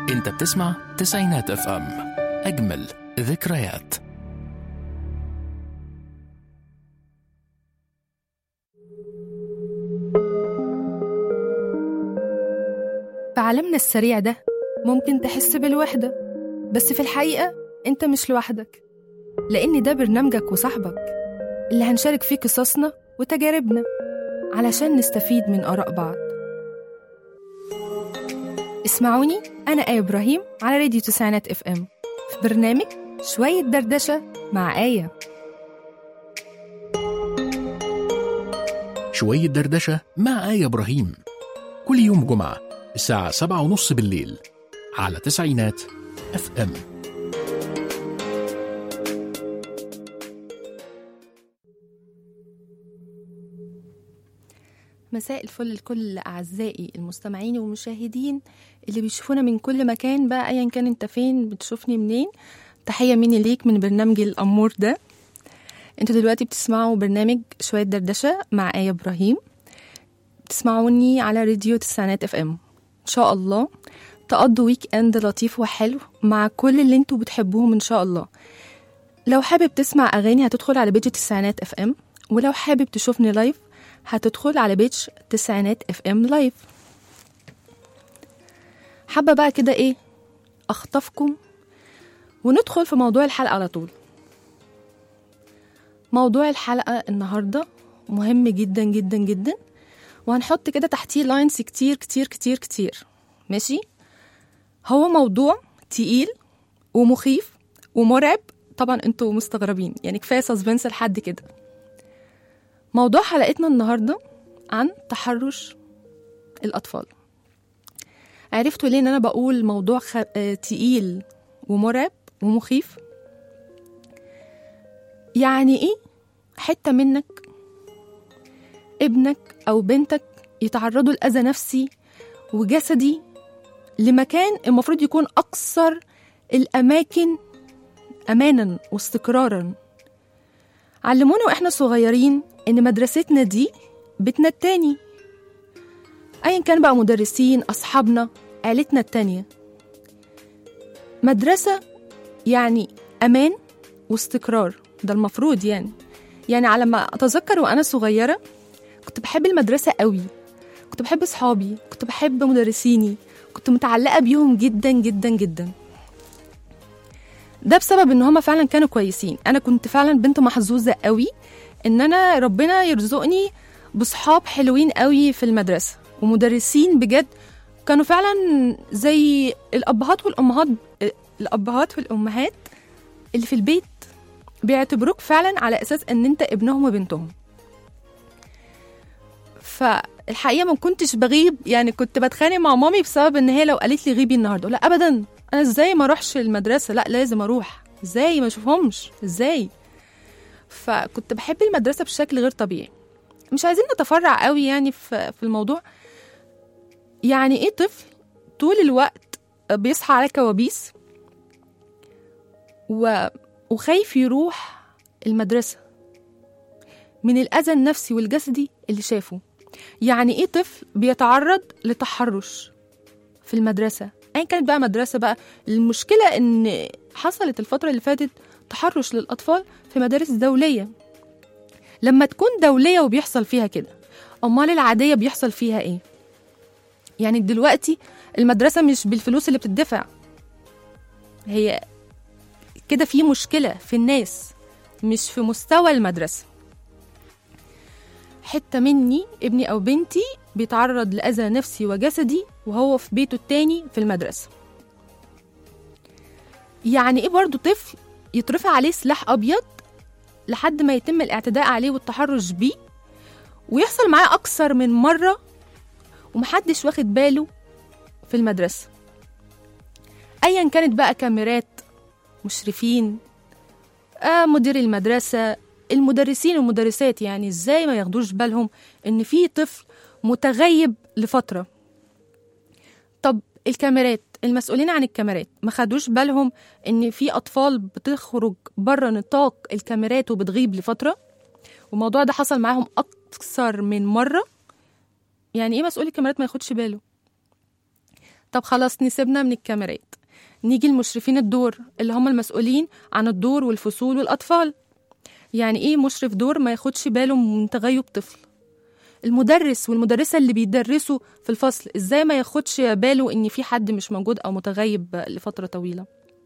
انت بتسمع تسعينات اف ام اجمل ذكريات في عالمنا السريع ده ممكن تحس بالوحدة بس في الحقيقة أنت مش لوحدك لأن ده برنامجك وصاحبك اللي هنشارك فيه قصصنا وتجاربنا علشان نستفيد من آراء بعض اسمعوني أنا آية إبراهيم على راديو تسعينات اف ام في برنامج شوية دردشة مع آية شوية دردشة مع آية إبراهيم كل يوم جمعة الساعة سبعة ونص بالليل على تسعينات اف ام مساء الفل لكل أعزائي المستمعين والمشاهدين اللي بيشوفونا من كل مكان بقى أيا كان أنت فين بتشوفني منين تحية مني ليك من برنامجي الأمور ده انتوا دلوقتي بتسمعوا برنامج شوية دردشة مع آية إبراهيم بتسمعوني على راديو تسعينات اف ام إن شاء الله تقضوا ويك اند لطيف وحلو مع كل اللي انتوا بتحبوهم إن شاء الله لو حابب تسمع أغاني هتدخل على بيج تسعينات اف ام ولو حابب تشوفني لايف هتدخل على بيج تسعينات اف ام لايف حابة بقى كده ايه اخطفكم وندخل في موضوع الحلقة على طول موضوع الحلقة النهاردة مهم جدا جدا جدا وهنحط كده تحتيه لاينز كتير كتير كتير كتير ماشي هو موضوع تقيل ومخيف ومرعب طبعا انتوا مستغربين يعني كفايه سسبنس لحد كده موضوع حلقتنا النهارده عن تحرش الاطفال عرفتوا ليه ان انا بقول موضوع خ... آه، تقيل ومرعب ومخيف يعني ايه حته منك ابنك او بنتك يتعرضوا لاذى نفسي وجسدي لمكان المفروض يكون اكثر الاماكن امانا واستقرارا علمونا واحنا صغيرين ان مدرستنا دي بيتنا التاني ايا كان بقى مدرسين اصحابنا عيلتنا التانية مدرسة يعني امان واستقرار ده المفروض يعني يعني على ما اتذكر وانا صغيرة كنت بحب المدرسة قوي كنت بحب صحابي كنت بحب مدرسيني كنت متعلقة بيهم جدا جدا جدا ده بسبب ان هما فعلا كانوا كويسين انا كنت فعلا بنت محظوظة قوي ان انا ربنا يرزقني بصحاب حلوين قوي في المدرسة ومدرسين بجد كانوا فعلا زي الابهات والامهات الابهات والامهات اللي في البيت بيعتبروك فعلا على اساس ان انت ابنهم وبنتهم فالحقيقه ما كنتش بغيب يعني كنت بتخانق مع مامي بسبب ان هي لو قالت لي غيبي النهارده لا ابدا انا ازاي ما اروحش المدرسه لا لازم اروح ازاي ما اشوفهمش ازاي فكنت بحب المدرسه بشكل غير طبيعي مش عايزين نتفرع قوي يعني في في الموضوع يعني ايه طفل طول الوقت بيصحى على كوابيس و... وخايف يروح المدرسه من الاذى النفسي والجسدي اللي شافه يعني ايه طفل بيتعرض لتحرش في المدرسه ايا كانت بقى مدرسه بقى المشكله ان حصلت الفتره اللي فاتت تحرش للاطفال في مدارس دوليه لما تكون دوليه وبيحصل فيها كده امال العاديه بيحصل فيها ايه يعني دلوقتي المدرسه مش بالفلوس اللي بتدفع هي كده في مشكله في الناس مش في مستوى المدرسه حته مني ابني او بنتي بيتعرض لاذى نفسي وجسدي وهو في بيته التاني في المدرسه يعني ايه برضو طفل يترفع عليه سلاح ابيض لحد ما يتم الاعتداء عليه والتحرش بيه ويحصل معاه اكثر من مره ومحدش واخد باله في المدرسه ايا كانت بقى كاميرات مشرفين آه مدير المدرسه المدرسين والمدرسات يعني ازاي ما ياخدوش بالهم ان في طفل متغيب لفتره طب الكاميرات المسؤولين عن الكاميرات ما خدوش بالهم ان في اطفال بتخرج بره نطاق الكاميرات وبتغيب لفتره والموضوع ده حصل معاهم اكثر من مره يعني ايه مسؤول الكاميرات ما ياخدش باله طب خلاص نسيبنا من الكاميرات نيجي المشرفين الدور اللي هم المسؤولين عن الدور والفصول والأطفال يعني إيه مشرف دور ما ياخدش باله من تغيب طفل المدرس والمدرسة اللي بيدرسوا في الفصل إزاي ما ياخدش باله إن في حد مش موجود أو متغيب لفترة طويلة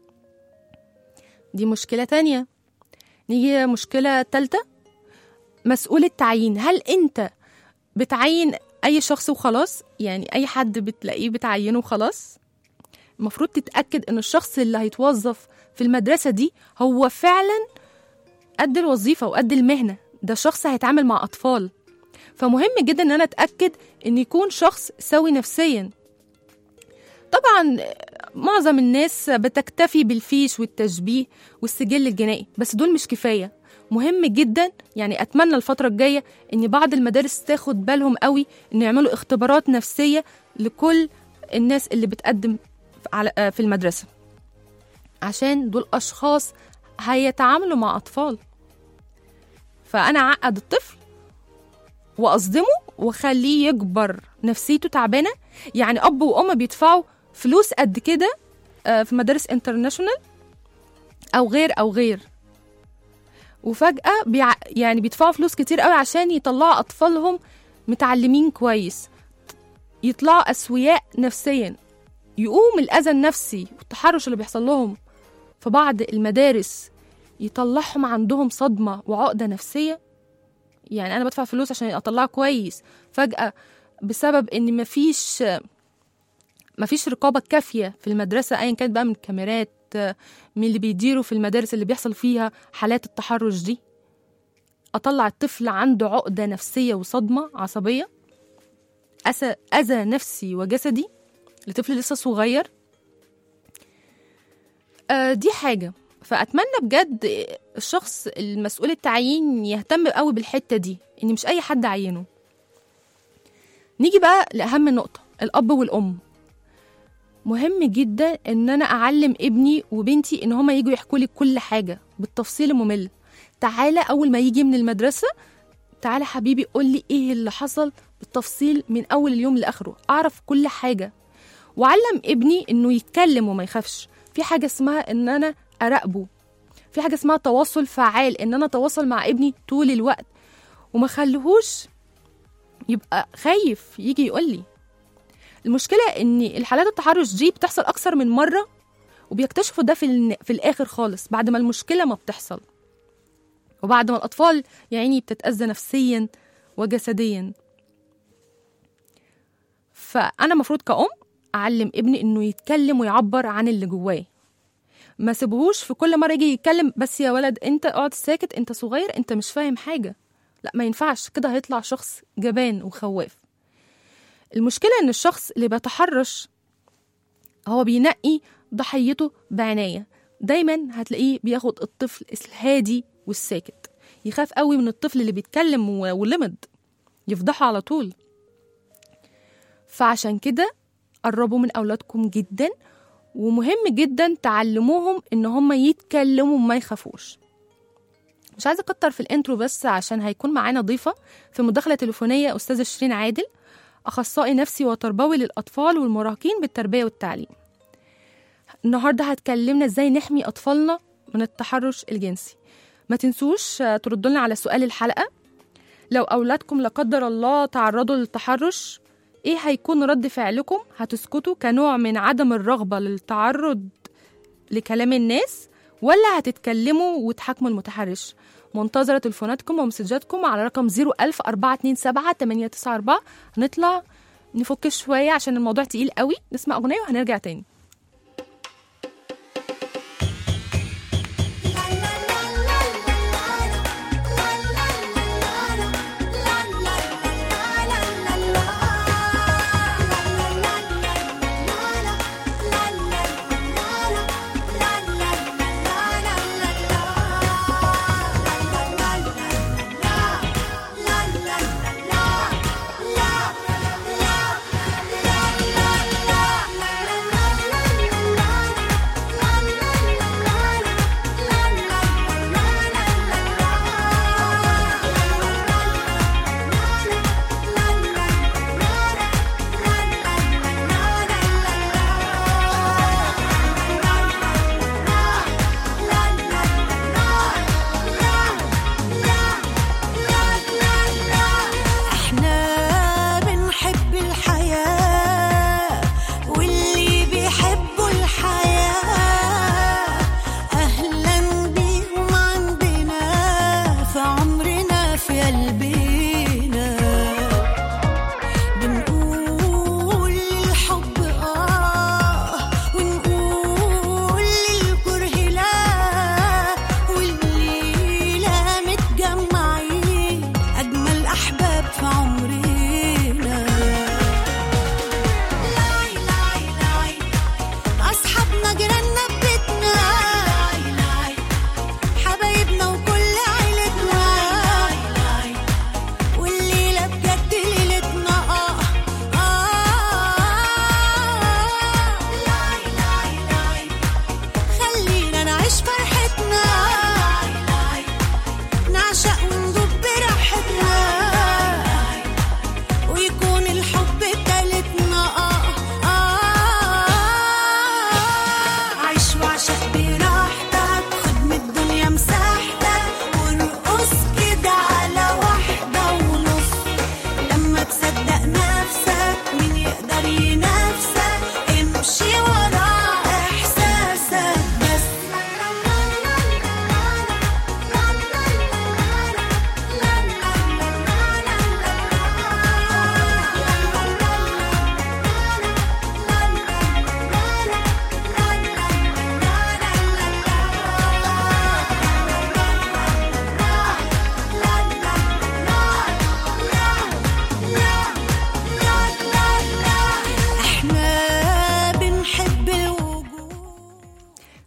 دي مشكلة تانية نيجي مشكلة تالتة مسؤول التعيين هل أنت بتعين أي شخص وخلاص يعني أي حد بتلاقيه بتعينه وخلاص المفروض تتأكد إن الشخص اللي هيتوظف في المدرسة دي هو فعلا قد الوظيفة وقد المهنة ده شخص هيتعامل مع أطفال فمهم جدا إن أنا أتأكد إن يكون شخص سوي نفسيا طبعا معظم الناس بتكتفي بالفيش والتشبيه والسجل الجنائي بس دول مش كفاية مهم جدا يعني أتمنى الفترة الجاية إن بعض المدارس تاخد بالهم قوي إن يعملوا اختبارات نفسية لكل الناس اللي بتقدم على- في المدرسة عشان دول أشخاص هيتعاملوا مع أطفال فأنا أعقد الطفل وأصدمه وأخليه يكبر نفسيته تعبانة يعني أب وأم بيدفعوا فلوس قد كده آه، في مدارس انترناشونال أو غير أو غير وفجأة بيع... يعني بيدفعوا فلوس كتير قوي عشان يطلعوا أطفالهم متعلمين كويس يطلعوا أسوياء نفسيا يقوم الأذى النفسي والتحرش اللي بيحصل لهم في بعض المدارس يطلعهم عندهم صدمة وعقدة نفسية يعني أنا بدفع فلوس عشان أطلعه كويس فجأة بسبب إن مفيش مفيش رقابة كافية في المدرسة أيا كانت بقى من الكاميرات من اللي بيديروا في المدارس اللي بيحصل فيها حالات التحرش دي أطلع الطفل عنده عقدة نفسية وصدمة عصبية أسى أذى نفسي وجسدي لطفل لسه صغير آه دي حاجة فأتمنى بجد الشخص المسؤول التعيين يهتم قوي بالحتة دي إن مش أي حد عينه نيجي بقى لأهم نقطة الأب والأم مهم جدا ان انا اعلم ابني وبنتي ان هما يجوا يحكوا لي كل حاجه بالتفصيل الممل تعالى اول ما يجي من المدرسه تعالى حبيبي قول لي ايه اللي حصل بالتفصيل من اول اليوم لاخره اعرف كل حاجه وعلم ابني انه يتكلم وما يخافش في حاجه اسمها ان انا اراقبه في حاجه اسمها تواصل فعال ان انا اتواصل مع ابني طول الوقت وما خليهوش يبقى خايف يجي يقول لي المشكله ان الحالات التحرش دي بتحصل اكثر من مره وبيكتشفوا ده في الن- في الاخر خالص بعد ما المشكله ما بتحصل وبعد ما الاطفال يا عيني بتتاذى نفسيا وجسديا فانا المفروض كأم اعلم ابني انه يتكلم ويعبر عن اللي جواه ما سيبهوش في كل مره يجي يتكلم بس يا ولد انت اقعد ساكت انت صغير انت مش فاهم حاجه لا ما ينفعش كده هيطلع شخص جبان وخواف المشكله ان الشخص اللي بيتحرش هو بينقي ضحيته بعنايه دايما هتلاقيه بياخد الطفل الهادي والساكت يخاف قوي من الطفل اللي بيتكلم و- ولمض يفضحه على طول فعشان كده قربوا من أولادكم جدا ومهم جدا تعلموهم إن هم يتكلموا وما يخافوش مش عايزة أكتر في الانترو بس عشان هيكون معانا ضيفة في مداخلة تليفونية أستاذة شيرين عادل أخصائي نفسي وتربوي للأطفال والمراهقين بالتربية والتعليم النهاردة هتكلمنا إزاي نحمي أطفالنا من التحرش الجنسي ما تنسوش آه، تردوا لنا على سؤال الحلقة لو أولادكم لا قدر الله تعرضوا للتحرش إيه هيكون رد فعلكم هتسكتوا كنوع من عدم الرغبة للتعرض لكلام الناس ولا هتتكلموا وتحاكموا المتحرش منتظرة تليفوناتكم ومسجاتكم على رقم 01427 894 هنطلع نفك شوية عشان الموضوع تقيل قوي نسمع أغنية وهنرجع تاني la la la la la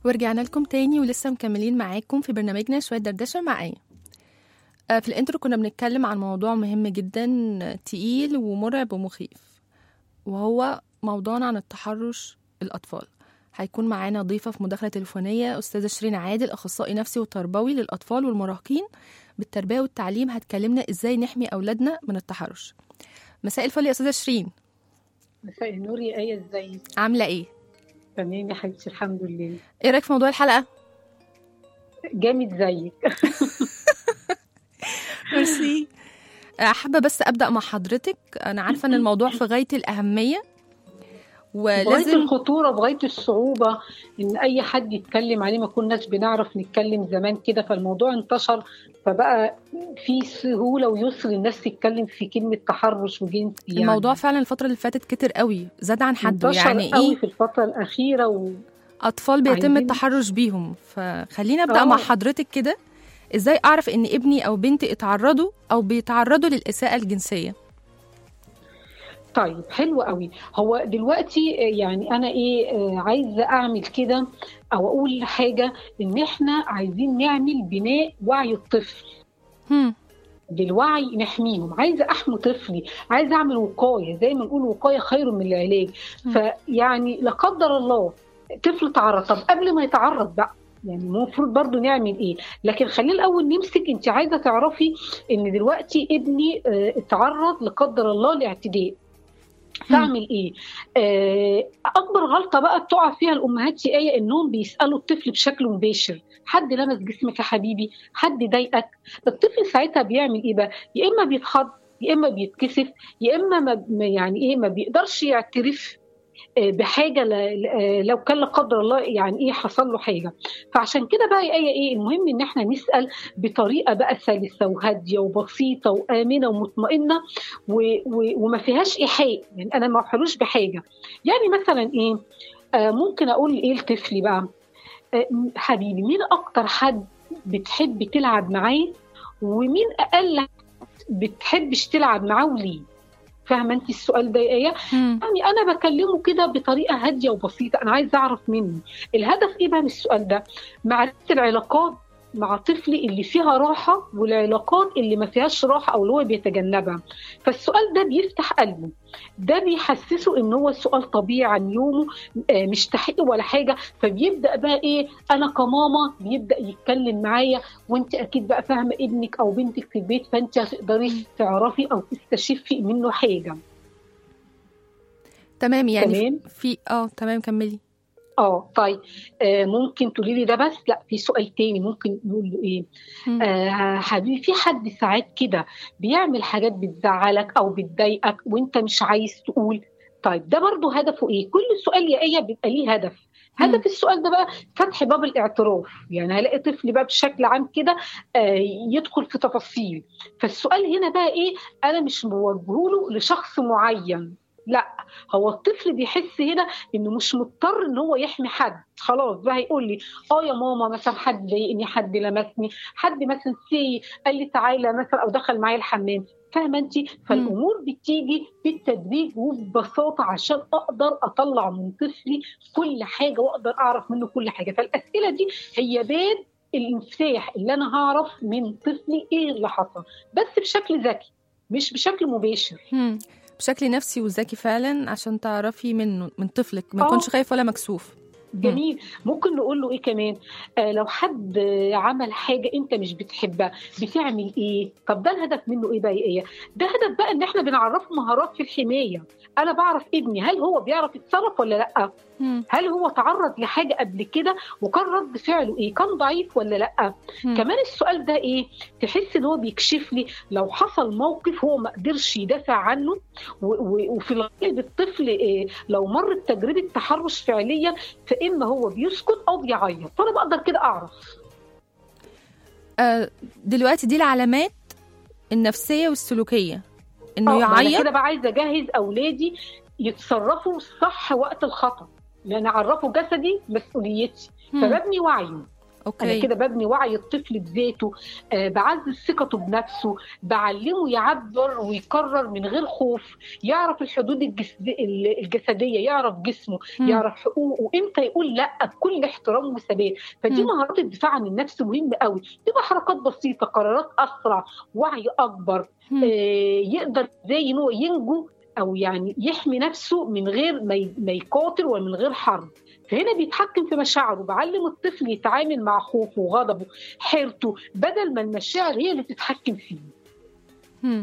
ورجعنا لكم تاني ولسه مكملين معاكم في برنامجنا شوية دردشة مع آية آه، في الانترو كنا بنتكلم عن موضوع مهم جدا آه، تقيل ومرعب ومخيف وهو موضوعنا عن التحرش الأطفال هيكون معانا ضيفة في مداخلة تليفونية أستاذة شيرين عادل أخصائي نفسي وتربوي للأطفال والمراهقين بالتربية والتعليم هتكلمنا إزاي نحمي أولادنا من التحرش مساء الفل يا أستاذة شيرين مساء النور يا آية ازيك؟ عاملة إيه؟ تمام يا حبيبتي الحمد لله إيه رأيك في موضوع الحلقة؟ جامد زيك ميرسي حابة بس أبدأ مع حضرتك أنا عارفة إن الموضوع في غاية الأهمية بغاية ولازم الخطورة بغاية الصعوبة إن أي حد يتكلم عليه ما كناش بنعرف نتكلم زمان كده فالموضوع انتشر فبقى في سهولة ويسر الناس تتكلم في كلمة تحرش وجنسي يعني الموضوع فعلا الفترة اللي فاتت كتر قوي زاد عن حده انتشر يعني قوي إيه في الفترة الأخيرة و... أطفال بيتم عايزين- التحرش بيهم فخلينا أبدأ آه. مع حضرتك كده إزاي أعرف إن ابني أو بنتي اتعرضوا أو بيتعرضوا للإساءة الجنسية طيب حلو قوي هو دلوقتي آه، يعني انا ايه آه، عايزه اعمل كده او اقول حاجه ان احنا عايزين نعمل بناء وعي الطفل هم. بالوعي نحميهم عايزه احمي طفلي عايزه اعمل وقايه زي ما نقول وقايه خير من العلاج مم. فيعني لا قدر الله طفل تعرض طب قبل ما يتعرض بقى يعني المفروض برضو نعمل ايه لكن خلينا الاول نمسك انت عايزه تعرفي ان دلوقتي ابني آه، اتعرض لقدر الله لاعتداء تعمل ايه آه، اكبر غلطه بقى بتقع فيها الامهات يا ايه انهم بيسالوا الطفل بشكل مباشر حد لمس جسمك يا حبيبي حد ضايقك الطفل ساعتها بيعمل ايه بقى يا اما بيتخض يا اما بيتكسف يا اما ما ما- يعني ايه ما بيقدرش يعترف آه، بحاجه ل- ل- لو كان لا قدر الله يعني ايه حصل له حاجه فعشان كده بقى يا ايه ايه المهم ان احنا نسال بطريقه بقى سلسه وهاديه وبسيطه وامنه ومطمئنه و- و- وما فيهاش ايحاء يعني انا ما بحلوش بحاجه يعني مثلا ايه آه ممكن اقول ايه لطفلي بقى آه حبيبي مين اكتر حد بتحب تلعب معاه ومين اقل حد بتحبش تلعب معاه وليه فاهمه انت السؤال ده يا ايه هم. يعني انا بكلمه كده بطريقه هاديه وبسيطه انا عايزه اعرف منه الهدف ايه بقى من السؤال ده معرفه العلاقات مع طفلي اللي فيها راحه والعلاقات اللي ما فيهاش راحه او اللي هو بيتجنبها فالسؤال ده بيفتح قلبه ده بيحسسه ان هو السؤال طبيعي عن يومه آه، مش تحقيق ولا حاجه فبيبدا بقى ايه انا كماما بيبدا يتكلم معايا وانت اكيد بقى فاهمه ابنك او بنتك في البيت فانت هتقدري تعرفي او تستشفي منه حاجه تمام يعني تمام. في اه تمام كملي اه طيب آه ممكن تقولي لي ده بس لا في سؤال تاني ممكن نقول له ايه هم. آه حبيبي في حد ساعات كده بيعمل حاجات بتزعلك او بتضايقك وانت مش عايز تقول طيب ده برضو هدفه ايه كل سؤال يا ايه بيبقى ليه هدف مم. هدف السؤال ده بقى فتح باب الاعتراف يعني هلاقي طفل بقى بشكل عام كده آه يدخل في تفاصيل فالسؤال هنا بقى ايه انا مش موجهه له لشخص معين لا هو الطفل بيحس هنا انه مش مضطر ان هو يحمي حد خلاص بقى هيقول لي اه يا ماما مثلا حد ضايقني حد لمسني حد مثلا سي قال لي تعالى مثلا او دخل معايا الحمام فاهمه انت فالامور بتيجي بالتدريج وببساطه عشان اقدر اطلع من طفلي كل حاجه واقدر اعرف منه كل حاجه فالاسئله دي هي باب الانفتاح اللي انا هعرف من طفلي ايه اللي حصل بس بشكل ذكي مش بشكل مباشر هم. بشكل نفسي وذكي فعلا عشان تعرفي منه من طفلك ما آه. يكونش خايف ولا مكسوف جميل ممكن نقول له ايه كمان آه لو حد آه، عمل حاجه انت مش بتحبها بتعمل ايه طب ده الهدف منه ايه بقى ايه ده هدف بقى ان احنا بنعرفه مهارات في الحمايه انا بعرف ابني هل هو بيعرف يتصرف ولا لا هم. هل هو تعرض لحاجه قبل كده وكان رد فعله ايه كان ضعيف ولا لا هم. كمان السؤال ده ايه تحس ان هو بيكشف لي لو حصل موقف هو ما قدرش يدافع عنه و- و- وفي الغالب الطفل إيه لو مر بتجربه تحرش فعليا فاما هو بيسكت او بيعيط فانا بقدر كده اعرف آه دلوقتي دي العلامات النفسية والسلوكية انه آه، ما انا يعيط كده بقى عايزه اجهز اولادي يتصرفوا صح وقت الخطا لان اعرفه جسدي مسؤوليتي هم. فببني وعيه اوكي انا كده ببني وعي الطفل بذاته آه بعزز ثقته بنفسه بعلمه يعبر ويقرر من غير خوف يعرف الحدود الجسد... الجسديه يعرف جسمه مم. يعرف حقوقه وامتى يقول لا بكل احترام وثبات فدي مم. مهارات الدفاع عن النفس مهمه قوي تبقى حركات بسيطه قرارات اسرع وعي اكبر مم. آه يقدر ازاي ان هو ينجو او يعني يحمي نفسه من غير ما ي- ما يقاتل ومن غير حرب فهنا بيتحكم في مشاعره بعلم الطفل يتعامل مع خوفه وغضبه حيرته بدل ما المشاعر هي اللي تتحكم فيه مم.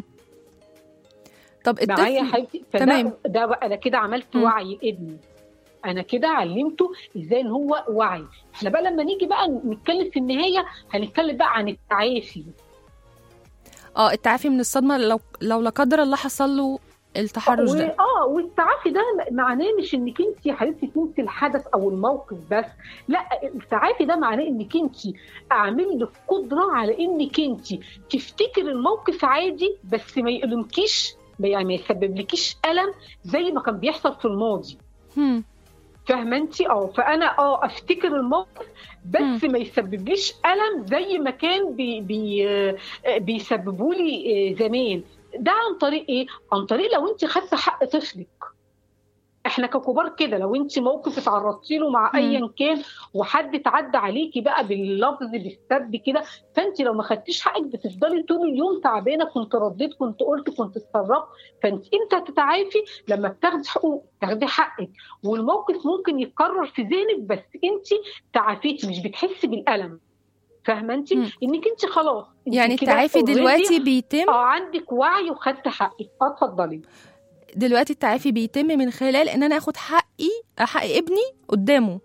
طب معايا يا الطفل حبيبتي فده تمام. ده بقى انا كده عملت مم. وعي ابني انا كده علمته ازاي ان هو وعي احنا بقى لما نيجي بقى نتكلم في النهايه هنتكلم بقى عن التعافي اه التعافي من الصدمه لو لو لا قدر الله حصل له التحرش و- ده اه والتعافي ده معناه مش انك انت يا حبيبتي تنسي الحدث او الموقف بس لا التعافي ده معناه انك انت اعمل لك قدره على انك انت تفتكر الموقف عادي بس ما يؤلمكيش يعني ما يسببلكيش الم زي ما كان بيحصل في الماضي مم. فاهمه انت اه فانا اه افتكر الموقف بس ما يسببليش الم زي ما كان بي بي آه، بيسببوا لي آه، زمان ده عن طريق ايه عن طريق لو انت خدت حق طفلك احنا ككبار كده لو انت موقف اتعرضتي له مع مم. ايا كان وحد اتعدى عليكي بقى باللفظ بالسب كده فانت لو ما خدتيش حقك بتفضلي طول اليوم تعبانه كنت رديت كنت قلت كنت اتصرفت فانت امتى هتتعافي لما بتاخدي حقوق تاخدي حقك والموقف ممكن يتكرر في ذهنك بس انت تعافيتي مش بتحسي بالالم فاهمه انت مم. انك انت خلاص انت يعني كده التعافي already دلوقتي بيتم اه عندك وعي وخدت حقك اه اتفضلي دلوقتي التعافي بيتم من خلال ان انا اخد حقي حق ابني قدامه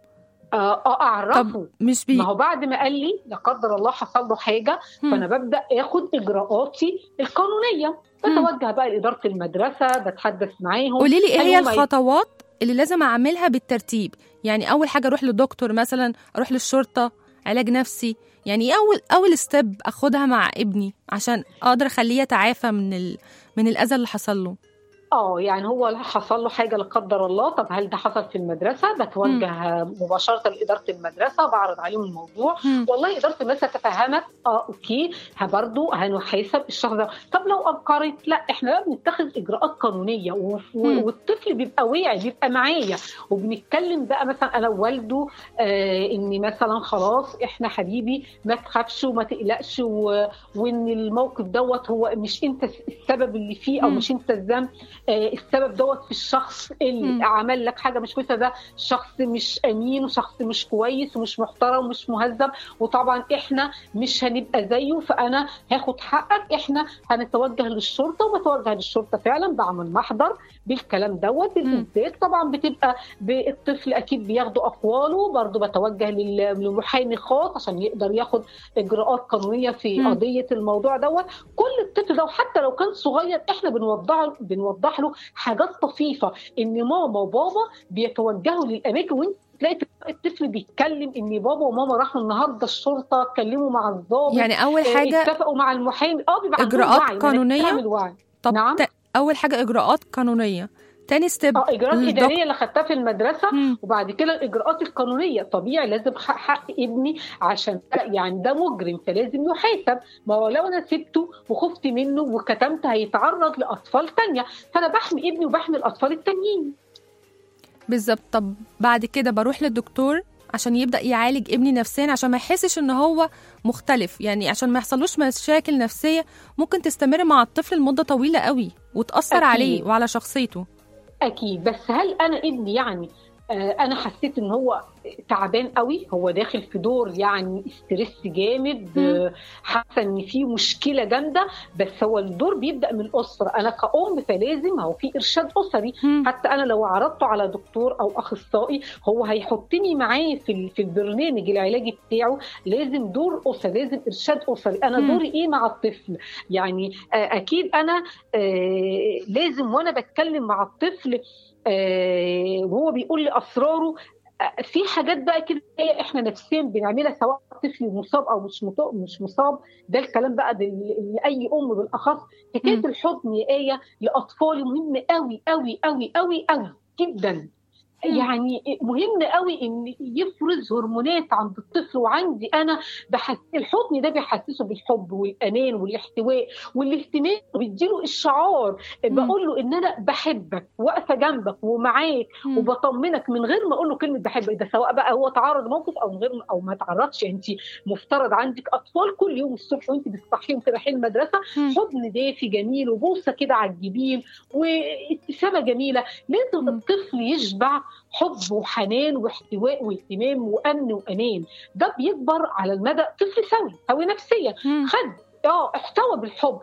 اه اه اعرفه طب مش بي ما هو بعد ما قال لي لا قدر الله حصل له حاجه مم. فانا ببدا اخد اجراءاتي القانونيه مم. بتوجه بقى لاداره المدرسه بتحدث معاهم قولي لي ايه هل هي هم ي- الخطوات اللي لازم اعملها بالترتيب يعني اول حاجه اروح للدكتور مثلا اروح للشرطه علاج نفسي يعني ايه اول اول ستيب اخدها مع ابني عشان اقدر اخليه يتعافى من ال... من الاذى اللي حصل له اه يعني هو حصل له حاجه لا قدر الله طب هل ده حصل في المدرسه بتوجه مباشره لاداره المدرسه بعرض عليهم الموضوع مم. والله اداره المدرسه تفهمت اه اوكي برضه هنحاسب الشخص ده طب لو انكرت لا احنا بقى بنتخذ اجراءات قانونيه و... مم. والطفل بيبقى واعي بيبقى معايا وبنتكلم بقى مثلا انا ووالده آه ان مثلا خلاص احنا حبيبي ما تخافش وما تقلقش و... وان الموقف دوت هو مش انت السبب اللي فيه او مم. مش انت الذنب آه السبب دوت في الشخص اللي مم. عمل لك حاجه مش كويسه ده شخص مش امين وشخص مش كويس ومش محترم ومش مهذب وطبعا احنا مش هنبقى زيه فانا هاخد حقك احنا هنتوجه للشرطه وبتوجه للشرطه فعلا بعمل محضر بالكلام دوت مم. الاثبات طبعا بتبقى بالطفل اكيد بياخدوا اقواله برضه بتوجه لل- للمحامي خاص عشان يقدر ياخد اجراءات قانونيه في مم. قضيه الموضوع دوت كل الطفل ده وحتى لو كان صغير احنا بنوضح بنوضح له حاجات طفيفه ان ماما وبابا بيتوجهوا للاماكن وانت تلاقي الطفل بيتكلم ان بابا وماما راحوا النهارده الشرطه اتكلموا مع الضابط يعني اول آه، حاجه اتفقوا مع المحامي اه بيبقى عندهم إجراءات وعي، ما قانونية؟ نعمل وعي طب نعم. ت... اول حاجه اجراءات قانونيه تاني ستيب اه اجراءات الدك- اداريه اللي خدتها في المدرسه مم. وبعد كده الاجراءات القانونيه طبيعي لازم حق, حق ابني عشان ده- يعني ده مجرم فلازم يحاسب ما هو لو انا سبته وخفت منه وكتمت هيتعرض لاطفال تانية فانا بحمي ابني وبحمي الاطفال التانيين بالظبط طب بعد كده بروح للدكتور عشان يبدا يعالج ابني نفسيا عشان ما يحسش ان هو مختلف يعني عشان ما يحصلوش مشاكل نفسيه ممكن تستمر مع الطفل لمده طويله قوي وتاثر أكيد. عليه وعلى شخصيته اكيد بس هل انا ابني يعني آه، انا حسيت ان هو تعبان قوي هو داخل في دور يعني ستريس جامد مم. آه، حاسه ان في مشكله جامده بس هو الدور بيبدا من الاسره انا كأم فلازم هو في ارشاد اسري مم. حتى انا لو عرضته على دكتور او اخصائي هو هيحطني معاه في ال- في البرنامج العلاجي بتاعه لازم دور اسري لازم ارشاد اسري انا مم. دوري ايه مع الطفل يعني آه، اكيد انا آه، لازم وانا بتكلم مع الطفل آه، وهو بيقول لي اسراره آه، في حاجات بقى كده هي احنا نفسيا بنعملها سواء طفل مصاب او مش مط- مش مصاب ده الكلام بقى دل- لاي ام بالاخص حكايه مم. الحضن يا ايه لاطفالي مهمه قوي قوي قوي قوي قوي جدا يعني مهم قوي ان يفرز هرمونات عند الطفل وعندي انا بحس الحضن ده بيحسسه بالحب والامان والاحتواء والاهتمام بيديله الشعار بقول له ان انا بحبك واقفه جنبك ومعاك مم. وبطمنك من غير ما اقول له كلمه بحبك ده سواء بقى هو تعرض موقف او من غير او ما تعرضش انت مفترض عندك اطفال كل يوم الصبح وانت بتصحيهم كده رايحين المدرسه مم. حضن دافي جميل وبوسه كده على الجبين وابتسامه جميله لازم مم. الطفل يشبع حب وحنان واحتواء واهتمام وامن وامان ده بيكبر على المدى طفل سوي سوي نفسيا مم. خد اه احتوى بالحب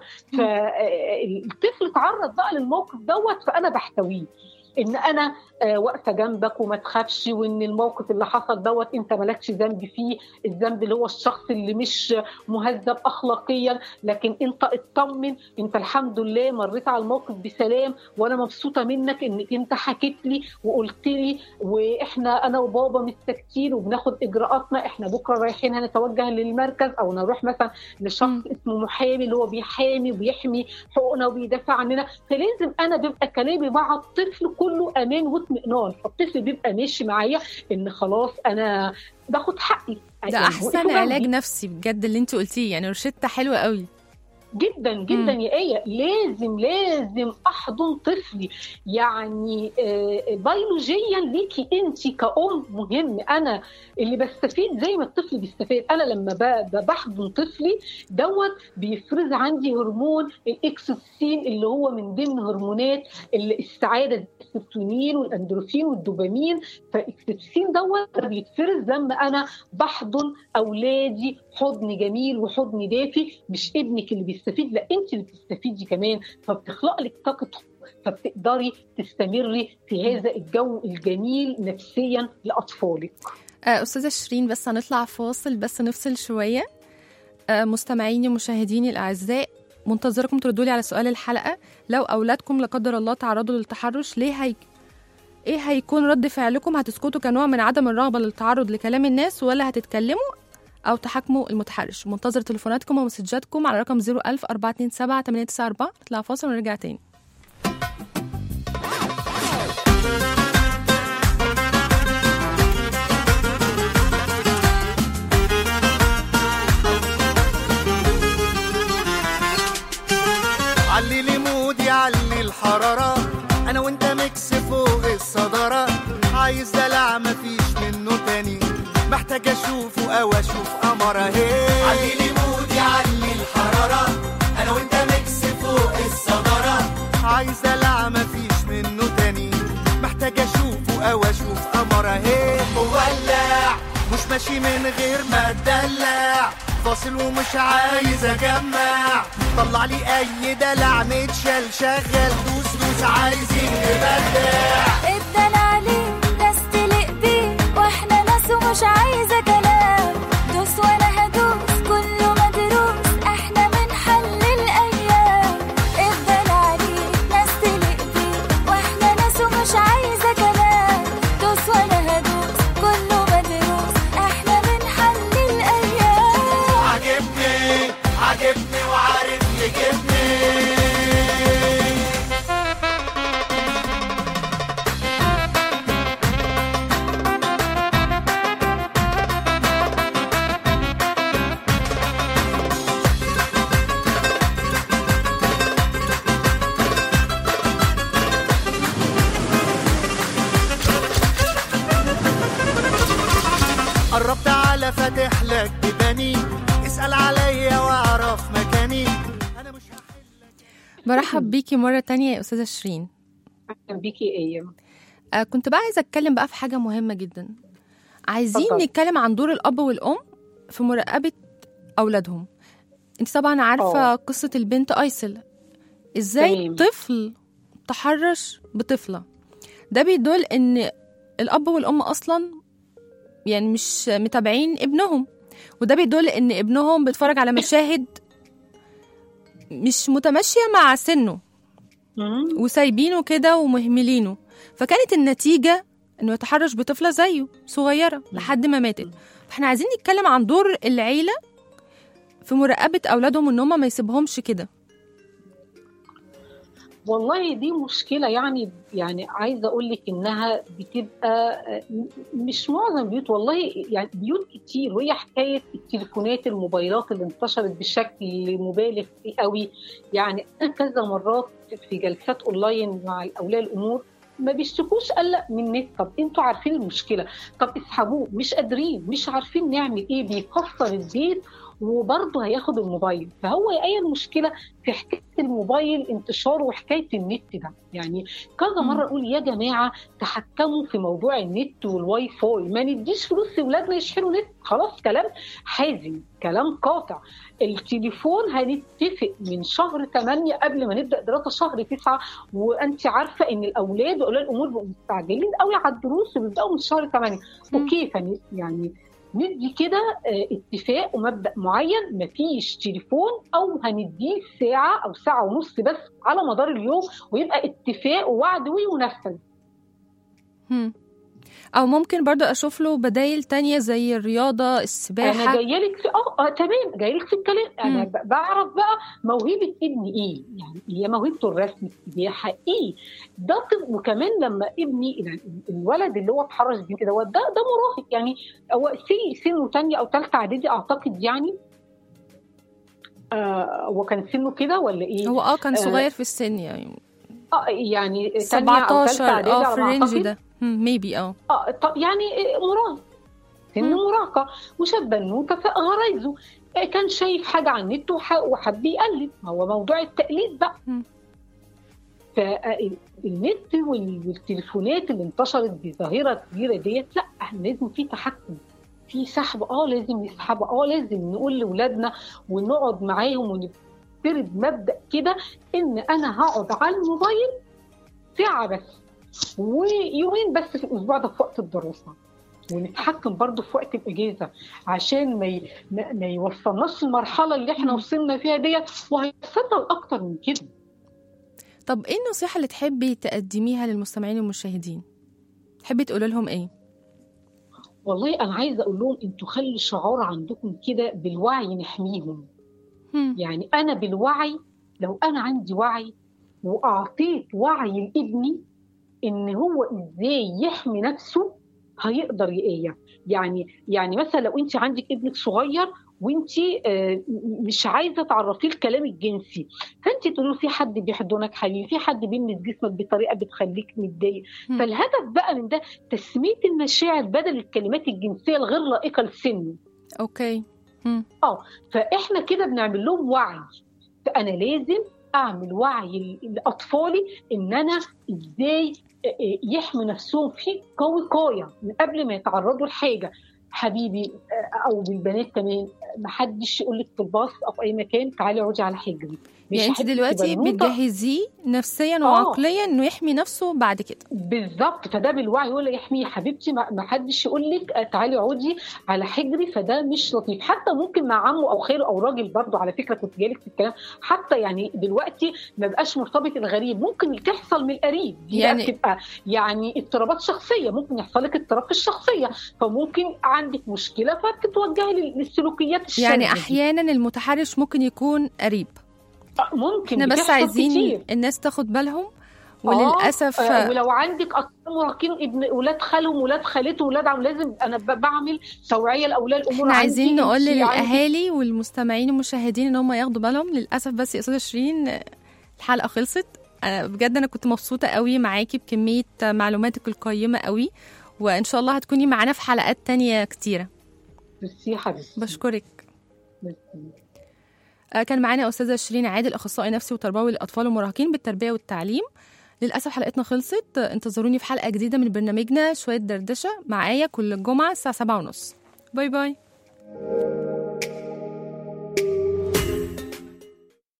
فالطفل تعرض بقى للموقف دوت فانا بحتويه ان انا آه، واقفه جنبك وما تخافش وان الموقف اللي حصل دوت انت مالكش ذنب فيه الذنب اللي هو الشخص اللي مش مهذب اخلاقيا لكن انت اطمن انت الحمد لله مريت على الموقف بسلام وانا مبسوطه منك انك انت حكيت لي وقلت لي واحنا انا وبابا مستكتين وبناخد اجراءاتنا احنا بكره رايحين هنتوجه للمركز او نروح مثلا لشخص مم. اسمه محامي اللي هو بيحامي وبيحمي حقوقنا وبيدافع عننا فلازم انا بيبقى كلامي مع الطفل كله امان واطمئنان فالطفل بيبقى ماشي معايا ان خلاص انا باخد حقي ده يعني احسن وقفوا علاج جنبي. نفسي بجد اللي انت قلتيه يعني روشته حلوه قوي جدا جدا مم. يا ايه لازم لازم احضن طفلي يعني آه، بيولوجيا ليكي انت كأم مهم انا اللي بستفيد زي ما الطفل بيستفيد انا لما ب- ب- بحضن طفلي دوت بيفرز عندي هرمون الاكسوتسين اللي هو من ضمن هرمونات السعاده زي السيروتونين والاندروفين والدوبامين فالاكسوتسين دوت بيتفرز لما انا بحضن اولادي حضن جميل وحضن دافي مش ابنك اللي بيستفيد لا انت اللي بتستفيدي كمان فبتخلق لك طاقه حب، فبتقدري تستمري في هذا الجو الجميل نفسيا لاطفالك آه، أستاذة شيرين بس هنطلع فاصل بس نفصل شوية آه، مستمعيني ومشاهديني الأعزاء منتظركم تردوا لي على سؤال الحلقة لو أولادكم لا قدر الله تعرضوا للتحرش ليه هي... إيه هيكون رد فعلكم هتسكتوا كنوع من عدم الرغبة للتعرض لكلام الناس ولا هتتكلموا أو تحاكموا المتحرش منتظر تليفوناتكم ومسجاتكم على رقم 01000 427 894 نطلع فاصل ونرجع تاني علي لي مودي علي الحرارة أنا وأنت ميكس فوق الصدارة عايز دلع مفيش منه تاني محتاج أشوفه أو أشوف قمرة هي علي لي مودي علي الحرارة أنا وأنت ميكس فوق الصدارة عايز دلع مفيش منه تاني محتاج أشوفه أو أشوف قمرة هي مولع مش ماشي من غير ما اتدلع فاصل ومش عايز اجمع طلع لي اي دلع متشال شغل دوس دوس عايزين نبدع ادانا عليه ناس تليق بيه واحنا ناس ومش عايزه كلام دوس وانا هدوس كله مدروس احنا من حل الايام ادانا عليه ناس تليق بيه واحنا ناس ومش عايزه كلام دوس وانا هدوس كله مدروس احنا من حل الايام عجبني عجبني وعارف يجيبني قربت على فاتح لك بيباني اسأل عليا واعرف مكاني انا مش هحل برحب بيكي مرة تانية يا أستاذة شيرين اهلا بيكي يا ايه آه كنت بقى عايزه اتكلم بقى في حاجه مهمه جدا عايزين اتفضل. نتكلم عن دور الاب والام في مراقبه اولادهم انت طبعا عارفه آه. قصه البنت ايسل ازاي تمام. طفل تحرش بطفله ده بيدل ان الاب والام اصلا يعني مش متابعين ابنهم وده بيدل ان ابنهم بيتفرج على مشاهد مش متماشيه مع سنه مم. وسايبينه كده ومهملينه فكانت النتيجة انه يتحرش بطفلة زيه صغيرة لحد ما ماتت فاحنا عايزين نتكلم عن دور العيلة في مراقبة أولادهم إن هما ما يسيبهمش كده والله دي مشكلة يعني يعني عايزة أقول لك إنها بتبقى آه، م- مش معظم البيوت والله يعني بيوت كتير وهي حكاية التليفونات الموبايلات اللي انتشرت بشكل مبالغ فيه قوي يعني أنا كذا مرات في جلسات أونلاين مع أولياء الأمور ما بيشتكوش قلق من النت طب انتوا عارفين المشكله طب اسحبوه مش قادرين مش عارفين نعمل ايه بيكسر البيت وبرضه هياخد الموبايل فهو هي المشكله في حكايه الموبايل انتشاره وحكايه النت ده يعني كذا مره اقول يا جماعه تحكموا في موضوع النت والواي فاي ما نديش فلوس لاولادنا يشحنوا نت خلاص كلام حازم كلام قاطع التليفون هنتفق من شهر 8 قبل ما نبدا دراسه شهر 9 وانت عارفه ان الاولاد واولياء الامور بيبقوا مستعجلين قوي على الدروس وبيبداوا من شهر 8 مم. اوكي فن- يعني ندي كده آه، اتفاق ومبدا معين مفيش تليفون او هنديه ساعه او ساعه ونص بس على مدار اليوم ويبقى اتفاق ووعد وينفذ هم. او ممكن برضو اشوف له بدايل تانية زي الرياضة انا السباحة جايه لك في اه, آه تمام جايه لك في الكلام انا مم. ب- بعرف بقى موهبه ابني ايه يعني هي موهبته الرسم السباحه ايه ده طب وكمان لما ابني يعني الولد اللي هو اتحرش بيه كده هو ده ده مراهق يعني هو سي سنه تانية او ثالثه اعدادي اعتقد يعني آه هو كان سنه كده ولا ايه؟ هو اه كان آه، صغير في السن يعني اه يعني تانية او 17 ثالثه اعدادي اه على في ما الرينج اعتقد ده ميبي اه اه طب يعني مراهق سن مم. مراهقه وشاب بنوته فغرايزه آه، كان شايف حاجه على النت وح- وحب يقلد ما هو موضوع التقليد بقى مم. فالنت والتليفونات اللي انتشرت بظاهره كبيره ديت لا احنا لازم في تحكم في سحب اه لازم نسحب اه لازم نقول لاولادنا ونقعد معاهم ونفترض مبدا كده ان انا هقعد على الموبايل ساعه بس ويومين بس في الاسبوع ده في وقت الدراسه ونتحكم برضه في وقت الاجازه عشان ما ي... ما ما يوصلناش المرحله اللي احنا مم. وصلنا فيها ديت وهيوصلنا لاكتر من كده طب ايه النصيحة اللي تحبي تقدميها للمستمعين والمشاهدين تحبي تقولي لهم ايه والله انا عايزه اقول لهم انتوا خلوا الشعار عندكم كده بالوعي نحميهم هم. يعني انا بالوعي لو انا عندي وعي واعطيت وعي لابني ان هو ازاي يحمي نفسه هيقدر يقيم يعني يعني مثلا لو انت عندك ابنك صغير وانت آه، مش عايزه تعرفيه الكلام الجنسي فانت تقولي له في حد بيحضنك حبيبي في حد بيلمس جسمك بطريقه بتخليك متضايق مم. فالهدف بقى من ده تسميه المشاعر بدل الكلمات الجنسيه الغير لائقه لسنه اوكي هم. فاحنا كده بنعمل لهم وعي فانا لازم اعمل وعي لاطفالي ان انا ازاي يحمي نفسهم في كوقايه من قبل ما يتعرضوا لحاجه حبيبي او بالبنات كمان ما حدش يقول لك في الباص او في اي مكان تعالي اقعدي على حجري مش يعني انت هحبك دلوقتي بنوتة. بتجهزيه نفسيا آه. وعقليا انه يحمي نفسه بعد كده بالظبط فده بالوعي يقول لي يحمي يا حبيبتي ما ما حدش يقول لك آه، تعالي اقعدي على حجري فده مش لطيف حتى ممكن مع عمه او خاله او راجل برضه على فكره كنت جايلك في الكلام حتى يعني دلوقتي ما بقاش مرتبط الغريب ممكن تحصل من القريب دي يعني- يعني بتبقى يعني اضطرابات شخصيه ممكن يحصل لك اضطراب في الشخصيه فممكن عندك مشكله فبتتوجهي لل- للسلوكيات الشاذة يعني دي. احيانا المتحرش ممكن يكون قريب آه، ممكن احنا بس بتحصل عايزين كتير. الناس تاخد بالهم آه، وللاسف آه، ولو عندك اطفال مراهقين ابن اولاد خالهم ولاد خالته ولاد عم لازم انا ب- بعمل توعيه لاولياء الامور احنا عايزين عندي، نقول انتي عندك- للاهالي والمستمعين والمشاهدين ان هم ياخدوا بالهم للاسف بس يا استاذه شيرين آه، الحلقه خلصت أنا بجد انا كنت مبسوطه قوي معاكي بكميه آه، معلوماتك القيمه قوي وان شاء الله هتكوني معانا في حلقات تانية كتيره ميرسي يا حبيبتي بشكرك ميرسي. آه، كان معانا استاذه شيرين عادل اخصائي نفسي وتربوي للاطفال والمراهقين بالتربيه والتعليم للاسف حلقتنا خلصت آه، انتظروني في حلقه جديده من برنامجنا شويه دردشه مع ايه كل جمعه الساعه 7:30 باي باي